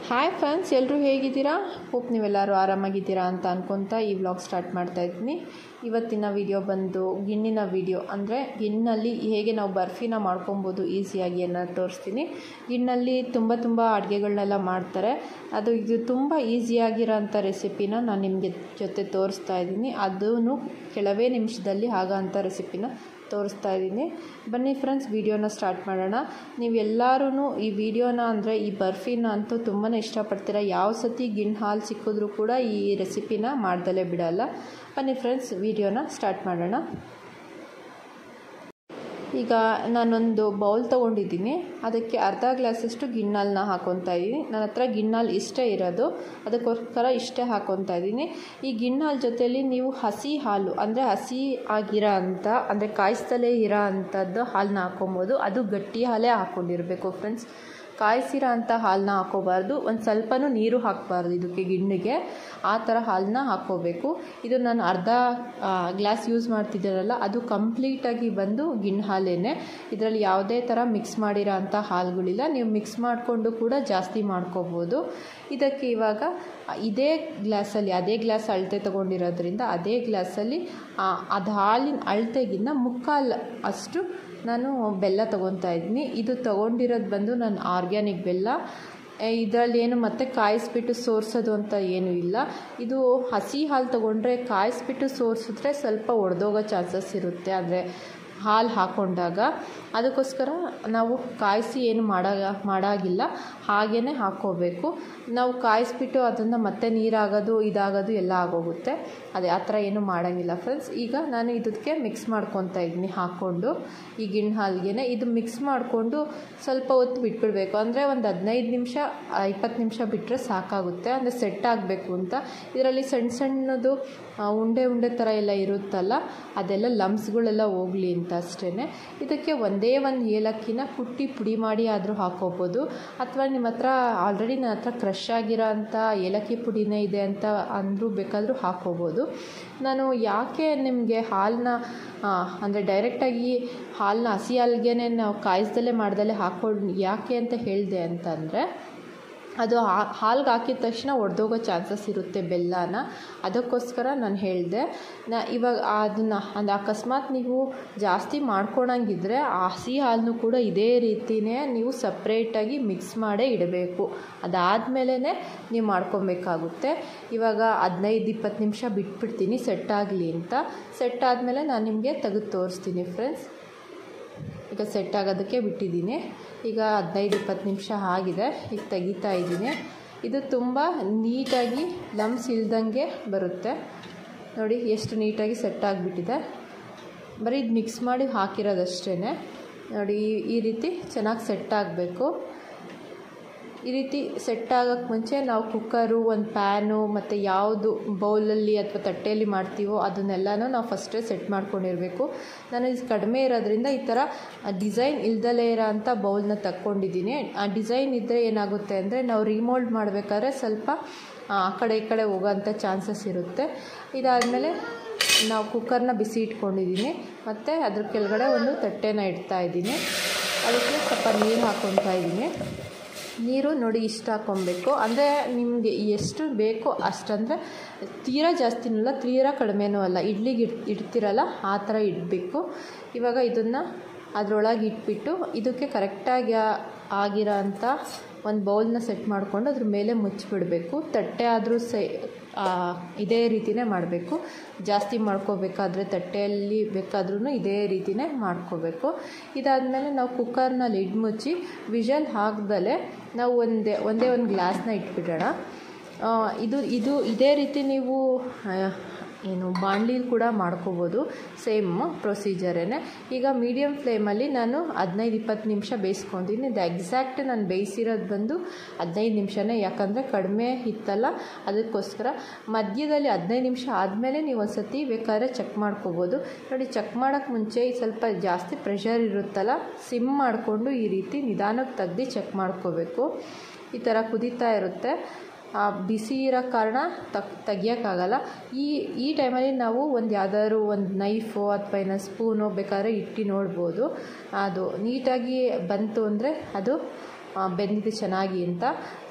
hi friends ಎಲ್ಲರೂ ಹೇಗಿದ್ದೀರಾ hope ನೀವೆಲ್ಲರೂ ಆರಾಮಾಗಿದ್ದೀರಾ ಅಂತ ಅನ್ಕೊತಾ ಈ ವ್ಲಾಗ್ ಸ್ಟಾರ್ಟ್ ಮಾಡ್ತಾ ಇದ್ದೀನಿ ಇವತ್ತಿನ ವಿಡಿಯೋ ಬಂದು ಗಿಣ್ಣಿನ ವಿಡಿಯೋ ಅಂದರೆ ಗಿಣ್ಣಲ್ಲಿ ಹೇಗೆ ನಾವು ಬರ್ಫಿನ ಮಾಡ್ಕೊಬೋದು ಈಸಿಯಾಗಿ ಅನ್ನೋದು ತೋರಿಸ್ತೀನಿ ಗಿಣ್ಣಲ್ಲಿ ತುಂಬ ತುಂಬ ಅಡುಗೆಗಳನ್ನೆಲ್ಲ ಮಾಡ್ತಾರೆ ಅದು ಇದು ತುಂಬ ಈಸಿಯಾಗಿರೋಂಥ ರೆಸಿಪಿನ ನಾನು ನಿಮಗೆ ಜೊತೆ ತೋರಿಸ್ತಾ ಇದ್ದೀನಿ ಅದೂ ಕೆಲವೇ ನಿಮಿಷದಲ್ಲಿ ಆಗೋಂಥ ರೆಸಿಪಿನ ತೋರಿಸ್ತಾ ಇದ್ದೀನಿ ಬನ್ನಿ ಫ್ರೆಂಡ್ಸ್ ವಿಡಿಯೋನ ಸ್ಟಾರ್ಟ್ ಮಾಡೋಣ ನೀವೆಲ್ಲರೂ ಈ ವಿಡಿಯೋನ ಅಂದರೆ ಈ ಬರ್ಫಿನ ಅಂತೂ ತುಂಬಾ ಇಷ್ಟಪಡ್ತೀರಾ ಯಾವ ಸತಿ ಗಿಣ್ಣು ಹಾಲು ಸಿಕ್ಕಿದ್ರೂ ಕೂಡ ಈ ರೆಸಿಪಿನ ಮಾಡ್ದಲೇ ಬಿಡಲ್ಲ ಬನ್ನಿ ಫ್ರೆಂಡ್ಸ್ ವಿಡಿಯೋನ ಸ್ಟಾರ್ಟ್ ಮಾಡೋಣ ಈಗ ನಾನೊಂದು ಬೌಲ್ ತೊಗೊಂಡಿದ್ದೀನಿ ಅದಕ್ಕೆ ಅರ್ಧ ಗ್ಲಾಸಷ್ಟು ಗಿಣ್ಣಾಲನ್ನ ಹಾಕ್ಕೊತಾ ಇದ್ದೀನಿ ನನ್ನ ಹತ್ರ ಗಿಣ್ಣಾಲ್ ಇಷ್ಟೇ ಇರೋದು ಅದಕ್ಕೋಸ್ಕರ ಇಷ್ಟೇ ಹಾಕ್ಕೊತಾ ಇದ್ದೀನಿ ಈ ಗಿಣ್ಣಾಲ್ ಜೊತೆಯಲ್ಲಿ ನೀವು ಹಸಿ ಹಾಲು ಅಂದರೆ ಹಸಿ ಆಗಿರೋ ಅಂಥ ಅಂದರೆ ಕಾಯಿಸ್ತಲೇ ಇರೋ ಅಂಥದ್ದು ಹಾಲನ್ನ ಹಾಕ್ಕೊಬೋದು ಅದು ಗಟ್ಟಿ ಹಾಲೇ ಹಾಕ್ಕೊಂಡಿರಬೇಕು ಫ್ರೆಂಡ್ಸ್ ಕಾಯಿಸಿರೋ ಅಂಥ ಹಾಲನ್ನ ಹಾಕ್ಕೋಬಾರ್ದು ಒಂದು ಸ್ವಲ್ಪನೂ ನೀರು ಹಾಕಬಾರ್ದು ಇದಕ್ಕೆ ಗಿಣ್ಣಿಗೆ ಆ ಥರ ಹಾಲನ್ನ ಹಾಕ್ಕೋಬೇಕು ಇದು ನಾನು ಅರ್ಧ ಗ್ಲಾಸ್ ಯೂಸ್ ಮಾಡ್ತಿದ್ದೀರಲ್ಲ ಅದು ಕಂಪ್ಲೀಟಾಗಿ ಬಂದು ಗಿಣ್ಣು ಹಾಲೇನೆ ಇದರಲ್ಲಿ ಯಾವುದೇ ಥರ ಮಿಕ್ಸ್ ಮಾಡಿರೋ ಅಂಥ ಹಾಲುಗಳಿಲ್ಲ ನೀವು ಮಿಕ್ಸ್ ಮಾಡಿಕೊಂಡು ಕೂಡ ಜಾಸ್ತಿ ಮಾಡ್ಕೋಬೋದು ಇದಕ್ಕೆ ಇವಾಗ ಇದೇ ಗ್ಲಾಸಲ್ಲಿ ಅದೇ ಗ್ಲಾಸ್ ಅಳತೆ ತೊಗೊಂಡಿರೋದ್ರಿಂದ ಅದೇ ಗ್ಲಾಸಲ್ಲಿ ಅದು ಹಾಲಿನ ಅಳತೆಗಿನ್ನ ಮುಕ್ಕಾಲು ಅಷ್ಟು ನಾನು ಬೆಲ್ಲ ತೊಗೊತಾ ಇದ್ದೀನಿ ಇದು ತೊಗೊಂಡಿರೋದು ಬಂದು ನಾನು ಆರ್ಗ್ಯಾನಿಕ್ ಬೆಲ್ಲ ಇದರಲ್ಲಿ ಏನು ಮತ್ತೆ ಕಾಯಿಸ್ಬಿಟ್ಟು ಸೋರಿಸೋದು ಅಂತ ಏನೂ ಇಲ್ಲ ಇದು ಹಸಿ ಹಾಲು ತೊಗೊಂಡ್ರೆ ಕಾಯಿಸ್ಬಿಟ್ಟು ಸೋರಿಸಿದ್ರೆ ಸ್ವಲ್ಪ ಒಡೆದೋಗೋ ಚಾನ್ಸಸ್ ಇರುತ್ತೆ ಅಂದರೆ ಹಾಲು ಹಾಕ್ಕೊಂಡಾಗ ಅದಕ್ಕೋಸ್ಕರ ನಾವು ಕಾಯಿಸಿ ಏನು ಮಾಡಾಗ ಮಾಡಾಗಿಲ್ಲ ಹಾಗೇ ಹಾಕ್ಕೋಬೇಕು ನಾವು ಕಾಯಿಸ್ಬಿಟ್ಟು ಅದನ್ನು ಮತ್ತೆ ನೀರಾಗೋದು ಇದಾಗೋದು ಎಲ್ಲ ಆಗೋಗುತ್ತೆ ಅದೇ ಆ ಥರ ಏನೂ ಮಾಡೋಂಗಿಲ್ಲ ಫ್ರೆಂಡ್ಸ್ ಈಗ ನಾನು ಇದಕ್ಕೆ ಮಿಕ್ಸ್ ಮಾಡ್ಕೊತಾ ಇದ್ದೀನಿ ಹಾಕ್ಕೊಂಡು ಈ ಗಿಣ್ಣು ಹಾಲಿಗೆ ಇದು ಮಿಕ್ಸ್ ಮಾಡಿಕೊಂಡು ಸ್ವಲ್ಪ ಹೊತ್ತು ಬಿಟ್ಬಿಡಬೇಕು ಅಂದರೆ ಒಂದು ಹದಿನೈದು ನಿಮಿಷ ಇಪ್ಪತ್ತು ನಿಮಿಷ ಬಿಟ್ಟರೆ ಸಾಕಾಗುತ್ತೆ ಅಂದರೆ ಸೆಟ್ ಆಗಬೇಕು ಅಂತ ಇದರಲ್ಲಿ ಸಣ್ಣ ಸಣ್ಣದು ಉಂಡೆ ಉಂಡೆ ಥರ ಎಲ್ಲ ಇರುತ್ತಲ್ಲ ಅದೆಲ್ಲ ಲಮ್ಸ್ಗಳೆಲ್ಲ ಹೋಗಲಿ ಅಂತ ಅಷ್ಟೇ ಇದಕ್ಕೆ ಒಂದೇ ಒಂದು ಏಲಕ್ಕಿನ ಕುಟ್ಟಿ ಪುಡಿ ಮಾಡಿ ಆದರೂ ಹಾಕೋಬೋದು ಅಥವಾ ನಿಮ್ಮ ಹತ್ರ ಆಲ್ರೆಡಿ ನನ್ನ ಹತ್ರ ಕ್ರಷ್ ಆಗಿರೋ ಅಂಥ ಏಲಕ್ಕಿ ಪುಡಿನೇ ಇದೆ ಅಂತ ಅಂದರೂ ಬೇಕಾದರೂ ಹಾಕೋಬೋದು ನಾನು ಯಾಕೆ ನಿಮಗೆ ಹಾಲನ್ನ ಅಂದರೆ ಡೈರೆಕ್ಟಾಗಿ ಹಾಲನ್ನ ಹಸಿ ಹಾಲ್ಗೆ ನಾವು ಕಾಯಿಸ್ದಲ್ಲೇ ಮಾಡ್ದಲ್ಲೇ ಹಾಕ್ಕೊಂಡು ಯಾಕೆ ಅಂತ ಹೇಳಿದೆ ಅಂತಂದರೆ ಅದು ಹಾಲ್ಗೆ ಹಾಕಿದ ತಕ್ಷಣ ಒಡೆದೋಗೋ ಚಾನ್ಸಸ್ ಇರುತ್ತೆ ಬೆಲ್ಲನ ಅದಕ್ಕೋಸ್ಕರ ನಾನು ಹೇಳಿದೆ ನಾ ಇವಾಗ ಅದನ್ನು ಅದು ಅಕಸ್ಮಾತ್ ನೀವು ಜಾಸ್ತಿ ಮಾಡ್ಕೊಳಂಗಿದ್ರೆ ಆ ಹಸಿ ಹಾಲನ್ನು ಕೂಡ ಇದೇ ರೀತಿಯೇ ನೀವು ಸಪ್ರೇಟಾಗಿ ಮಿಕ್ಸ್ ಮಾಡೇ ಇಡಬೇಕು ಅದಾದಮೇಲೆ ನೀವು ಮಾಡ್ಕೊಬೇಕಾಗುತ್ತೆ ಇವಾಗ ಹದಿನೈದು ಇಪ್ಪತ್ತು ನಿಮಿಷ ಬಿಟ್ಬಿಡ್ತೀನಿ ಸೆಟ್ ಆಗಲಿ ಅಂತ ಸೆಟ್ ಆದಮೇಲೆ ನಾನು ನಿಮಗೆ ತೆಗೆದು ತೋರಿಸ್ತೀನಿ ಫ್ರೆಂಡ್ಸ್ ಈಗ ಸೆಟ್ ಆಗೋದಕ್ಕೆ ಬಿಟ್ಟಿದ್ದೀನಿ ಈಗ ಹದಿನೈದು ಇಪ್ಪತ್ತು ನಿಮಿಷ ಆಗಿದೆ ಈಗ ತೆಗಿತಾ ಇದ್ದೀನಿ ಇದು ತುಂಬ ನೀಟಾಗಿ ಲಮ್ಸ್ ಇಲ್ದಂಗೆ ಬರುತ್ತೆ ನೋಡಿ ಎಷ್ಟು ನೀಟಾಗಿ ಸೆಟ್ ಆಗಿಬಿಟ್ಟಿದೆ ಬರೀ ಇದು ಮಿಕ್ಸ್ ಮಾಡಿ ಹಾಕಿರೋದಷ್ಟೇ ನೋಡಿ ಈ ರೀತಿ ಚೆನ್ನಾಗಿ ಸೆಟ್ ಆಗಬೇಕು ಈ ರೀತಿ ಸೆಟ್ ಆಗೋಕ್ಕೆ ಮುಂಚೆ ನಾವು ಕುಕ್ಕರು ಒಂದು ಪ್ಯಾನು ಮತ್ತು ಯಾವುದು ಬೌಲಲ್ಲಿ ಅಥವಾ ತಟ್ಟೆಯಲ್ಲಿ ಮಾಡ್ತೀವೋ ಅದನ್ನೆಲ್ಲನೂ ನಾವು ಫಸ್ಟೇ ಸೆಟ್ ಮಾಡ್ಕೊಂಡಿರಬೇಕು ನಾನು ಇದು ಕಡಿಮೆ ಇರೋದ್ರಿಂದ ಈ ಥರ ಡಿಸೈನ್ ಇಲ್ದಲೇ ಇರೋ ಅಂಥ ಬೌಲ್ನ ತಕ್ಕೊಂಡಿದ್ದೀನಿ ಆ ಡಿಸೈನ್ ಇದ್ದರೆ ಏನಾಗುತ್ತೆ ಅಂದರೆ ನಾವು ರಿಮೋಲ್ಡ್ ಮಾಡಬೇಕಾದ್ರೆ ಸ್ವಲ್ಪ ಆ ಕಡೆ ಈ ಕಡೆ ಹೋಗೋಂಥ ಚಾನ್ಸಸ್ ಇರುತ್ತೆ ಇದಾದಮೇಲೆ ನಾವು ಕುಕ್ಕರ್ನ ಬಿಸಿ ಇಟ್ಕೊಂಡಿದ್ದೀನಿ ಮತ್ತು ಅದ್ರ ಕೆಳಗಡೆ ಒಂದು ತಟ್ಟೆನ ಇಡ್ತಾ ಇದ್ದೀನಿ ಅದಕ್ಕೆ ಸ್ವಲ್ಪ ನೀರು ಹಾಕ್ಕೊತಾ ಇದ್ದೀನಿ ನೀರು ನೋಡಿ ಇಷ್ಟ ಹಾಕ್ಕೊಬೇಕು ಅಂದರೆ ನಿಮಗೆ ಎಷ್ಟು ಬೇಕೋ ಅಷ್ಟಂದರೆ ತೀರಾ ಜಾಸ್ತಿನೂ ತೀರಾ ಕಡಿಮೆನೂ ಅಲ್ಲ ಇಡ್ಲಿಗೆ ಇಡ್ ಇಡ್ತಿರಲ್ಲ ಆ ಥರ ಇಡಬೇಕು ಇವಾಗ ಇದನ್ನು ಅದರೊಳಗೆ ಇಟ್ಬಿಟ್ಟು ಇದಕ್ಕೆ ಕರೆಕ್ಟಾಗಿ ಆಗಿರೋ ಅಂಥ ಒಂದು ಬೌಲ್ನ ಸೆಟ್ ಮಾಡಿಕೊಂಡು ಅದ್ರ ಮೇಲೆ ಮುಚ್ಚಿಬಿಡಬೇಕು ತಟ್ಟೆ ಆದರೂ ಸೈ ಇದೇ ರೀತಿಯೇ ಮಾಡಬೇಕು ಜಾಸ್ತಿ ಮಾಡ್ಕೋಬೇಕಾದ್ರೆ ತಟ್ಟೆಯಲ್ಲಿ ಬೇಕಾದ್ರೂ ಇದೇ ರೀತಿಯೇ ಮಾಡ್ಕೋಬೇಕು ಇದಾದಮೇಲೆ ನಾವು ಕುಕ್ಕರ್ನ ಲಿಡ್ ಮುಚ್ಚಿ ವಿಷಲ್ ಹಾಕ್ದಲೇ ನಾವು ಒಂದೇ ಒಂದೇ ಒಂದು ಗ್ಲಾಸ್ನ ಇಟ್ಬಿಡೋಣ ಇದು ಇದು ಇದೇ ರೀತಿ ನೀವು ಏನು ಬಾಣಲಿಲಿ ಕೂಡ ಮಾಡ್ಕೋಬೋದು ಸೇಮ್ ಪ್ರೊಸೀಜರೇ ಈಗ ಮೀಡಿಯಮ್ ಫ್ಲೇಮಲ್ಲಿ ನಾನು ಹದಿನೈದು ಇಪ್ಪತ್ತು ನಿಮಿಷ ಬೇಯಿಸ್ಕೊತೀನಿ ಇದು ಎಕ್ಸಾಕ್ಟ್ ನಾನು ಬೇಯಿಸಿರೋದು ಬಂದು ಹದಿನೈದು ನಿಮಿಷನೇ ಯಾಕಂದರೆ ಕಡಿಮೆ ಇತ್ತಲ್ಲ ಅದಕ್ಕೋಸ್ಕರ ಮಧ್ಯದಲ್ಲಿ ಹದಿನೈದು ನಿಮಿಷ ಆದಮೇಲೆ ನೀವು ಒಂದು ಸತಿ ಬೇಕಾದ್ರೆ ಚೆಕ್ ಮಾಡ್ಕೋಬೋದು ನೋಡಿ ಚೆಕ್ ಮಾಡೋಕ್ಕೆ ಮುಂಚೆ ಸ್ವಲ್ಪ ಜಾಸ್ತಿ ಪ್ರೆಷರ್ ಇರುತ್ತಲ್ಲ ಸಿಮ್ ಮಾಡಿಕೊಂಡು ಈ ರೀತಿ ನಿಧಾನಕ್ಕೆ ತೆಗ್ದು ಚೆಕ್ ಮಾಡ್ಕೋಬೇಕು ಈ ಥರ ಕುದೀತಾ ಇರುತ್ತೆ ಬಿಸಿ ಇರೋ ಕಾರಣ ತಗ್ ತೆಗಿಯೋಕ್ಕಾಗಲ್ಲ ಈ ಈ ಟೈಮಲ್ಲಿ ನಾವು ಒಂದು ಯಾವ್ದಾದ್ರು ಒಂದು ನೈಫು ಅಥವಾ ಏನೋ ಸ್ಪೂನು ಬೇಕಾದ್ರೆ ಇಟ್ಟು ನೋಡ್ಬೋದು ಅದು ನೀಟಾಗಿ ಬಂತು ಅಂದರೆ ಅದು ಬೆಂದಿದೆ ಚೆನ್ನಾಗಿ ಅಂತ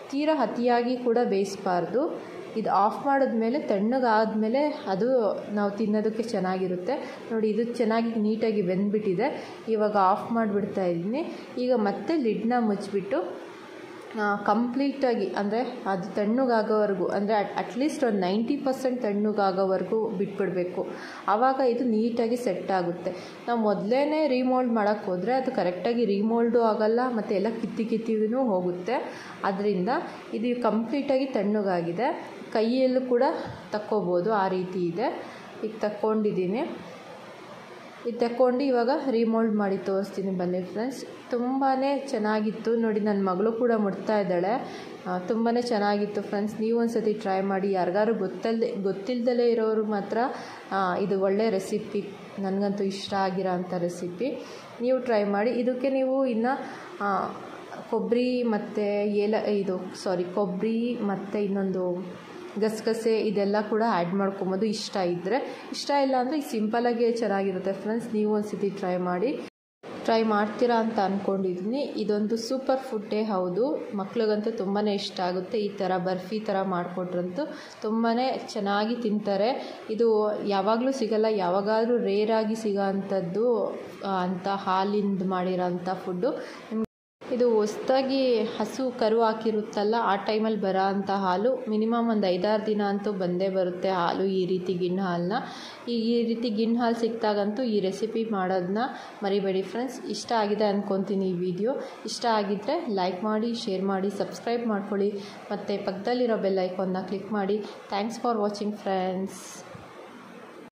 ತೀರಾ ಅತಿಯಾಗಿ ಕೂಡ ಬೇಯಿಸಬಾರ್ದು ಇದು ಆಫ್ ಮಾಡಿದ್ಮೇಲೆ ತಣ್ಣಗಾದ್ಮೇಲೆ ಅದು ನಾವು ತಿನ್ನೋದಕ್ಕೆ ಚೆನ್ನಾಗಿರುತ್ತೆ ನೋಡಿ ಇದು ಚೆನ್ನಾಗಿ ನೀಟಾಗಿ ಬೆಂದ್ಬಿಟ್ಟಿದೆ ಇವಾಗ ಆಫ್ ಮಾಡಿಬಿಡ್ತಾ ಇದ್ದೀನಿ ಈಗ ಮತ್ತೆ ಲಿಡ್ನ ಮುಚ್ಚಿಬಿಟ್ಟು ಕಂಪ್ಲೀಟಾಗಿ ಅಂದರೆ ಅದು ತಣ್ಣಗಾಗೋವರೆಗೂ ಅಂದರೆ ಅಟ್ಲೀಸ್ಟ್ ಒಂದು ನೈಂಟಿ ಪರ್ಸೆಂಟ್ ತಣ್ಣಗಾಗೋವರೆಗೂ ಬಿಟ್ಬಿಡಬೇಕು ಆವಾಗ ಇದು ನೀಟಾಗಿ ಸೆಟ್ ಆಗುತ್ತೆ ನಾವು ಮೊದಲೇ ರೀಮೋಲ್ಡ್ ಮಾಡೋಕ್ಕೆ ಹೋದರೆ ಅದು ಕರೆಕ್ಟಾಗಿ ರೀಮೋಲ್ಡು ಆಗೋಲ್ಲ ಮತ್ತು ಎಲ್ಲ ಕಿತ್ತಿ ಕಿತ್ತಿನೂ ಹೋಗುತ್ತೆ ಅದರಿಂದ ಇದು ಕಂಪ್ಲೀಟಾಗಿ ತಣ್ಣಗಾಗಿದೆ ಕೈಯಲ್ಲೂ ಕೂಡ ತಕ್ಕೋಬೋದು ಆ ರೀತಿ ಇದೆ ಈಗ ತಕ್ಕೊಂಡಿದ್ದೀನಿ ಇದು ತಗೊಂಡು ಇವಾಗ ರೀಮೋಲ್ಡ್ ಮಾಡಿ ತೋರಿಸ್ತೀನಿ ಬನ್ನಿ ಫ್ರೆಂಡ್ಸ್ ತುಂಬಾ ಚೆನ್ನಾಗಿತ್ತು ನೋಡಿ ನನ್ನ ಮಗಳು ಕೂಡ ಮುಡ್ತಾ ಇದ್ದಾಳೆ ತುಂಬಾ ಚೆನ್ನಾಗಿತ್ತು ಫ್ರೆಂಡ್ಸ್ ನೀವು ಒಂದು ಸತಿ ಟ್ರೈ ಮಾಡಿ ಯಾರಿಗಾರು ಗೊತ್ತಲ್ಲದೆ ಗೊತ್ತಿಲ್ಲದಲೇ ಇರೋರು ಮಾತ್ರ ಇದು ಒಳ್ಳೆ ರೆಸಿಪಿ ನನಗಂತೂ ಇಷ್ಟ ಆಗಿರೋ ಅಂಥ ರೆಸಿಪಿ ನೀವು ಟ್ರೈ ಮಾಡಿ ಇದಕ್ಕೆ ನೀವು ಇನ್ನು ಕೊಬ್ಬರಿ ಮತ್ತು ಏಲ ಇದು ಸಾರಿ ಕೊಬ್ಬರಿ ಮತ್ತು ಇನ್ನೊಂದು ಗಸಗಸೆ ಇದೆಲ್ಲ ಕೂಡ ಆ್ಯಡ್ ಮಾಡ್ಕೊಬೋದು ಇಷ್ಟ ಇದ್ದರೆ ಇಷ್ಟ ಇಲ್ಲ ಅಂದರೆ ಈಗ ಸಿಂಪಲಾಗಿ ಚೆನ್ನಾಗಿರುತ್ತೆ ಫ್ರೆಂಡ್ಸ್ ನೀವು ಒಂದು ಸತಿ ಟ್ರೈ ಮಾಡಿ ಟ್ರೈ ಮಾಡ್ತೀರಾ ಅಂತ ಅಂದ್ಕೊಂಡಿದ್ದೀನಿ ಇದೊಂದು ಸೂಪರ್ ಫುಡ್ಡೇ ಹೌದು ಮಕ್ಳಿಗಂತೂ ತುಂಬಾ ಇಷ್ಟ ಆಗುತ್ತೆ ಈ ಥರ ಬರ್ಫಿ ಥರ ಮಾಡಿಕೊಟ್ರಂತೂ ತುಂಬಾ ಚೆನ್ನಾಗಿ ತಿಂತಾರೆ ಇದು ಯಾವಾಗಲೂ ಸಿಗಲ್ಲ ಯಾವಾಗಾದರೂ ರೇರಾಗಿ ಸಿಗೋ ಅಂಥದ್ದು ಅಂಥ ಹಾಲಿಂದ ಮಾಡಿರೋ ಅಂಥ ಫುಡ್ಡು ಇದು ಹೊಸ್ದಾಗಿ ಹಸು ಕರು ಹಾಕಿರುತ್ತಲ್ಲ ಆ ಟೈಮಲ್ಲಿ ಬರೋ ಅಂಥ ಹಾಲು ಮಿನಿಮಮ್ ಒಂದು ಐದಾರು ದಿನ ಅಂತೂ ಬಂದೇ ಬರುತ್ತೆ ಹಾಲು ಈ ರೀತಿ ಗಿಣ್ಣು ಹಾಲನ್ನ ಈ ಈ ರೀತಿ ಗಿಣ್ಣು ಹಾಲು ಸಿಕ್ತಾಗಂತೂ ಈ ರೆಸಿಪಿ ಮಾಡೋದನ್ನ ಮರಿಬೇಡಿ ಫ್ರೆಂಡ್ಸ್ ಇಷ್ಟ ಆಗಿದೆ ಅಂದ್ಕೊತೀನಿ ಈ ವಿಡಿಯೋ ಇಷ್ಟ ಆಗಿದ್ದರೆ ಲೈಕ್ ಮಾಡಿ ಶೇರ್ ಮಾಡಿ ಸಬ್ಸ್ಕ್ರೈಬ್ ಮಾಡ್ಕೊಳ್ಳಿ ಮತ್ತು ಪಕ್ಕದಲ್ಲಿರೋ ಬೆಲ್ ಐಕಾನ್ನ ಕ್ಲಿಕ್ ಮಾಡಿ ಥ್ಯಾಂಕ್ಸ್ ಫಾರ್ ವಾಚಿಂಗ್ ಫ್ರೆಂಡ್ಸ್